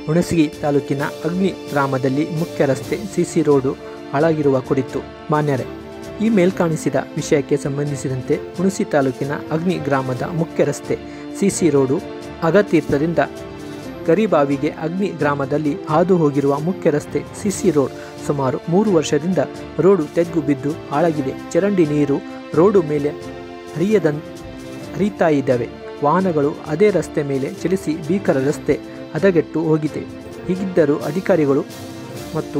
ಹುಣಸಗಿ ತಾಲೂಕಿನ ಅಗ್ನಿ ಗ್ರಾಮದಲ್ಲಿ ಮುಖ್ಯ ರಸ್ತೆ ಸಿಸಿ ರೋಡು ಹಾಳಾಗಿರುವ ಕುರಿತು ಮಾನ್ಯರೇ ಈ ಮೇಲ್ಕಾಣಿಸಿದ ವಿಷಯಕ್ಕೆ ಸಂಬಂಧಿಸಿದಂತೆ ಹುಣಸಿ ತಾಲೂಕಿನ ಅಗ್ನಿ ಗ್ರಾಮದ ಮುಖ್ಯ ರಸ್ತೆ ಸಿಸಿ ರೋಡು ಅಗತೀರ್ಥದಿಂದ ಗರಿಬಾವಿಗೆ ಅಗ್ನಿ ಗ್ರಾಮದಲ್ಲಿ ಹಾದು ಹೋಗಿರುವ ಮುಖ್ಯ ರಸ್ತೆ ಸಿಸಿ ರೋಡ್ ಸುಮಾರು ಮೂರು ವರ್ಷದಿಂದ ರೋಡು ತೆಗ್ಗು ಬಿದ್ದು ಹಾಳಾಗಿದೆ ಚರಂಡಿ ನೀರು ರೋಡು ಮೇಲೆ ಹರಿಯದನ್ ಹರಿತಾ ಇದ್ದಾವೆ ವಾಹನಗಳು ಅದೇ ರಸ್ತೆ ಮೇಲೆ ಚಲಿಸಿ ಭೀಕರ ರಸ್ತೆ ಹದಗೆಟ್ಟು ಹೋಗಿದೆ ಹೀಗಿದ್ದರೂ ಅಧಿಕಾರಿಗಳು ಮತ್ತು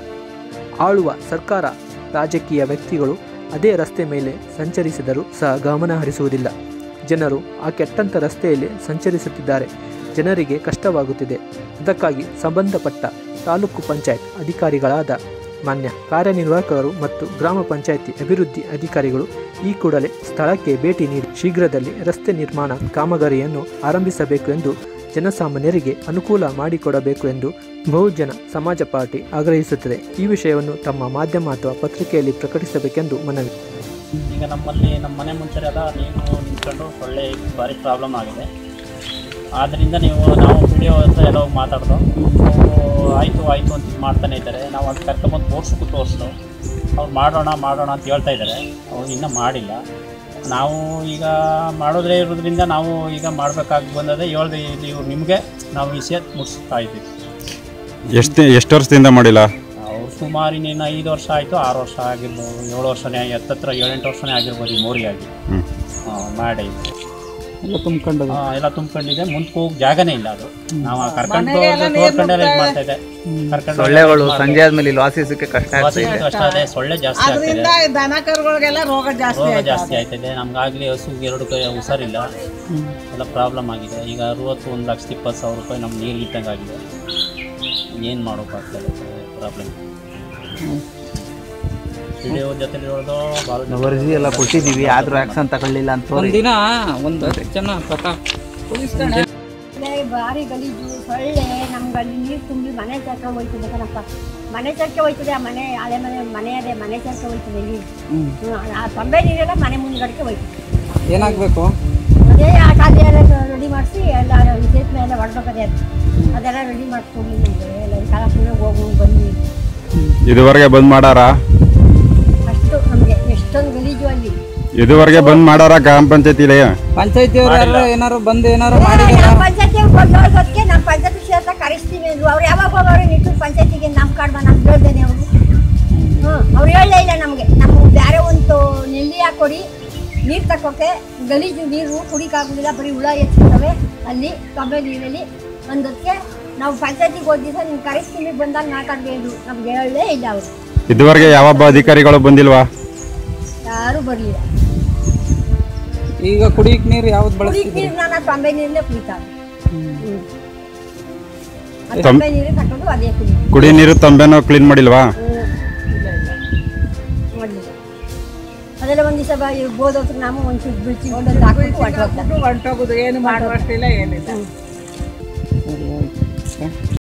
ಆಳುವ ಸರ್ಕಾರ ರಾಜಕೀಯ ವ್ಯಕ್ತಿಗಳು ಅದೇ ರಸ್ತೆ ಮೇಲೆ ಸಂಚರಿಸಿದರೂ ಸಹ ಗಮನ ಹರಿಸುವುದಿಲ್ಲ ಜನರು ಆ ಕೆಟ್ಟಂಥ ರಸ್ತೆಯಲ್ಲಿ ಸಂಚರಿಸುತ್ತಿದ್ದಾರೆ ಜನರಿಗೆ ಕಷ್ಟವಾಗುತ್ತಿದೆ ಅದಕ್ಕಾಗಿ ಸಂಬಂಧಪಟ್ಟ ತಾಲೂಕು ಪಂಚಾಯತ್ ಅಧಿಕಾರಿಗಳಾದ ಮಾನ್ಯ ಕಾರ್ಯನಿರ್ವಾಹಕರು ಮತ್ತು ಗ್ರಾಮ ಪಂಚಾಯತಿ ಅಭಿವೃದ್ಧಿ ಅಧಿಕಾರಿಗಳು ಈ ಕೂಡಲೇ ಸ್ಥಳಕ್ಕೆ ಭೇಟಿ ನೀಡಿ ಶೀಘ್ರದಲ್ಲಿ ರಸ್ತೆ ನಿರ್ಮಾಣ ಕಾಮಗಾರಿಯನ್ನು ಆರಂಭಿಸಬೇಕು ಎಂದು ಜನಸಾಮಾನ್ಯರಿಗೆ ಅನುಕೂಲ ಮಾಡಿಕೊಡಬೇಕು ಎಂದು ಬಹುಜನ ಸಮಾಜ ಪಾರ್ಟಿ ಆಗ್ರಹಿಸುತ್ತದೆ ಈ ವಿಷಯವನ್ನು ತಮ್ಮ ಮಾಧ್ಯಮ ಅಥವಾ ಪತ್ರಿಕೆಯಲ್ಲಿ ಪ್ರಕಟಿಸಬೇಕೆಂದು ಮನವಿ ಈಗ ನಮ್ಮಲ್ಲಿ ನಮ್ಮ ಮನೆ ಮುಂಚೆ ಎಲ್ಲ ನೀರು ನಿಂತ್ಕೊಂಡು ಸೊಳ್ಳೆ ಭಾರಿ ಪ್ರಾಬ್ಲಮ್ ಆಗಿದೆ ಆದ್ದರಿಂದ ನೀವು ನಾವು ಪಿ ಡಿ ಹತ್ರ ಎಲ್ಲ ಹೋಗಿ ಮಾತಾಡ್ದು ಅವರು ಆಯಿತು ಆಯಿತು ಅಂತ ಇದು ಮಾಡ್ತಾನೆ ಇದ್ದಾರೆ ನಾವು ಅದು ಕರ್ಕೊಂಬಂದು ತೋರ್ಸಕ್ಕೂ ತೋರಿಸ್ದು ಅವ್ರು ಮಾಡೋಣ ಮಾಡೋಣ ಅಂತ ಹೇಳ್ತಾ ಇದ್ದಾರೆ ಅವ್ರು ಇನ್ನೂ ಮಾಡಿಲ್ಲ ನಾವು ಈಗ ಮಾಡೋದೇ ಇರೋದ್ರಿಂದ ನಾವು ಈಗ ಮಾಡಬೇಕಾಗಿ ಬಂದದೆ ಹೇಳ್ದೆ ಇಲ್ಲಿ ಇವ್ರು ನಿಮಗೆ ನಾವು ವಿಷಯ ಮುಗಿಸ್ತಾ ಇದ್ದೀವಿ ಎಷ್ಟು ಎಷ್ಟು ವರ್ಷದಿಂದ ಮಾಡಿಲ್ಲ ಅವ್ರು ಸುಮಾರು ಇನ್ನೇನು ಐದು ವರ್ಷ ಆಯಿತು ಆರು ವರ್ಷ ಆಗಿರ್ಬೋದು ಏಳು ವರ್ಷನೇ ಹತ್ತತ್ರ ಏಳೆಂಟು ವರ್ಷನೇ ಆಗಿರ್ಬೋದು ಈ ಮೋರಿಯಾಗಿ ಹ್ಞೂ ಹಾಂ ಮಾಡಿ ಎಲ್ಲ ತುಂಬ್ಕೊಂಡು ಆ, ಎಲ್ಲ ತುಂಬ್ಕೊಂಡಿದೆ ಮುಂದಕ್ಕೆ ಹೋಗಿ ಜಾಗನೇ ಇಲ್ಲ ಅದು ನಾವು ಕರ್ಕೊಂಡು ತೋರ್ಕೊಂಡೆಲ್ಲ ಇದು ಮಾಡ್ತಾ ಇದೆ ಕರ್ಕೊಂಡು ಸೊಳ್ಳೆಗಳು ಸಂಜೆ ಆದ್ಮೇಲೆ ಇಲ್ಲಿ ವಾಸಿಸೋಕೆ ಕಷ್ಟ ಆಗ್ತಾ ವಾಸಿ ಇದೆ ಕಷ್ಟ ಇದೆ ಸೊಳ್ಳೆ ಜಾಸ್ತಿ ಆಗ್ತಿದೆ ಅದರಿಂದ ದನ ಕರುಗಳಿಗೆಲ್ಲ ರೋಗ ಜಾಸ್ತಿ ರೋಗ ಆಯ್ತು ಜಾಸ್ತಿ ಆಯ್ತಿದೆ ನಮ್ಗಾಗ್ಲಿ ಹಸುಗೆ ಎರಡು ಕೈ ಹುಷಾರಿಲ್ಲ ಎಲ್ಲ ಪ್ರಾಬ್ಲಮ್ ಆಗಿದೆ ಈಗ ಅರುವತ್ತು ಒಂದು ಲಕ್ಷದ ಇಪ್ಪತ್ತು ಸಾವಿರ ರೂಪಾಯಿ ನಮ್ಮ ನೀರು ಇಟ್ಟಂಗೆ ಆಗಿದೆ ಏನು ಮಾಡೋಕ್ಕಾಗ್ತದೆ ಪ್ರಾಬ್ಲಮ್ ವಿಡಿಯೋ ಜೊತೆಲಿ ನೋಡೋದು ಭಾಳ ವರದಿ ಎಲ್ಲ ಕೊಟ್ಟಿದೀವಿ ಆದ್ರೂ ಆಕ್ಷನ್ ತಗೊಳ್ಳಿಲ್ಲ ಅಂತ ತೋರಿ ಒಂದಿನ ಒಂದು ಜನ ಪ್ರತಾಪ್ ಇಲ್ಲೇ ಭಾರಿ ಗಲೀಜು ಸೊಳ್ಳೆ ನಮ್ಗೆ ಅಲ್ಲಿ ನೀರು ತುಂಬಿ ಮನೆ ತರ್ಕ ಹೋಯ್ತದೆ ಕಣಪ್ಪ ಮನೆ ತರ್ಕ ಹೋಯ್ತದೆ ಆ ಮನೆ ಹಳೆ ಮನೆ ಮನೆ ಅದೇ ಮನೆ ತರ್ಕ ಹೋಯ್ತದೆ ನೀರು ಹ್ಮ್. ಹ್ಮ್, ಆ ತೊಂಬೆ ನೀರೆಲ್ಲ ಮನೆ ಮುಂದ್ಗಡೆಗೆ ಹೋಯ್ತದೆ ಏನಾಗಬೇಕು ಅದೇ ಆ ಖಾಲಿ ಎಲ್ಲ ರೆಡಿ ಮಾಡಿಸಿ ಎಲ್ಲ ವಿಶೇಷ ಎಲ್ಲ ಹೊಡ್ಬೇಕದೆ ಅದು ಅದೆಲ್ಲ ರೆಡಿ ಮಾಡಿಸ್ಕೊಡ್ಲಿ ನಮಗೆ ಎಲ್ಲ ಕಾಲ ಸುಮ್ಮನೆ ಹೋಗು ಬನ್ನಿ ಇದುವರೆಗೆ ಬಂದ್ ಮಾಡಾರ ಅಷ್ಟು ನಮಗೆ ಎಷ್ಟೊಂದು ಗಲೀಜು ಅಲ್ಲಿ ಇದುವರೆಗೆ ಬಂದ್ ಮಾಡಾರ ಗ್ರಾಮ ಪಂಚಾಯತಿಲಿ ಪಂಚಾಯತಿ ಅವ್ರು ಯಾರು ಏನಾರು ಬಂದು ಏನಾರು ಏ, ಮಾಡಿದಾರ ನಮ್ಮ ಪಂಚಾಯತಿಗೆ ಬಂದೋರ್ಗೊತ್ತಿಗೆ ನಮ್ಮ ಪಂಚಾಯತಿ ಸೇರ್ತ ಕರೆಸ್ತೀವಿ ಅಂದ್ರು ಅವ್ರು ಯಾವಾಗ ಹೋಗೋರು ನಿಟ್ಟು ಪಂಚಾಯತಿಗೆ ನಮ್ಮ ಕಾಡ್ಬ ನಮ್ಗೆ ಹೇಳ್ದೇನೆ ಅವರು ಹ್ಞೂ ಅವ್ರು ಹೇಳಲೇ ಇಲ್ಲ ನಮಗೆ ನಮ್ಗೆ ಬೇರೆ ಒಂದು ನೆಲ್ಲಿ ಹಾಕೊಡಿ ನೀರು ತಕ್ಕೋಕೆ ಗಲೀಜು ನೀರು ಕುಡಿಕಾಗೋದಿಲ್ಲ ಬರೀ ಹುಳ ಹೆಚ್ಚಿರ್ತವೆ ಅಲ್ಲಿ ತೊಂಬೆ ನೀರಲ್ಲಿ ಅಂದಕ್ಕೆ ನಾವು ಪಂಚಾಯತಿಗೆ ಹೋದ ದಿವಸ ನೀವು ಕರೆಸ್ತೀವಿ ಬಂದಾಗ ಮಾತಾಡಬೇಕು ನಮ್ಗೆ ಹೇಳಲೇ ಇಲ್ಲ ಅವರು ಇದುವರೆಗೆ ಯಾವೊಬ್ಬ ಅಧಿಕಾರಿಗಳು ಬಂದಿಲ್ವಾ ಯಾರೂ ಬರಲಿಲ್ಲ ಈಗ ಕುಡಿಯಕ್ ನೀರು ಯಾವ್ದು ಕುಡಿಕ್ ಬಳಸ್ತಿದ್ರಿ ನೀರು ನಾನು ತೊಂಬೆ ನೀರಲ್ಲೇ ಕುಡಿತಾರೆ ಹ್ಞೂ ತೊಂ- ತೊಂಬೆ ನೀರು ತಗೊಂಡು ಅದೇ ಕುಡಿ ಕುಡಿ ನೀರು ತಂಬೆನೂ ಕ್ಲೀನ್ ಮಾಡಿಲ್ವಾ ಮಾಡಲಿಲ್ಲ ಅದೆಲ್ಲ ಒಂದು ದಿವಸ ಬಾ ಬೋಧೋತ್ರ ನಾವು ಒಂದು ಬಿಚ್ಚಿ ಒಂದೊಂದು ಹಾಕ್ಬಿಟ್ಟು ಹೊರ್ಟೋಗ್ತಾರೆ ಹೊಂಟೋಗುದು ಏನು ಮಾಡುವಷ್ಟಿಲ್ಲ ಏನಿಲ್ಲ ಹ್ಮ್. ಸರಿ ಆಯ್ತು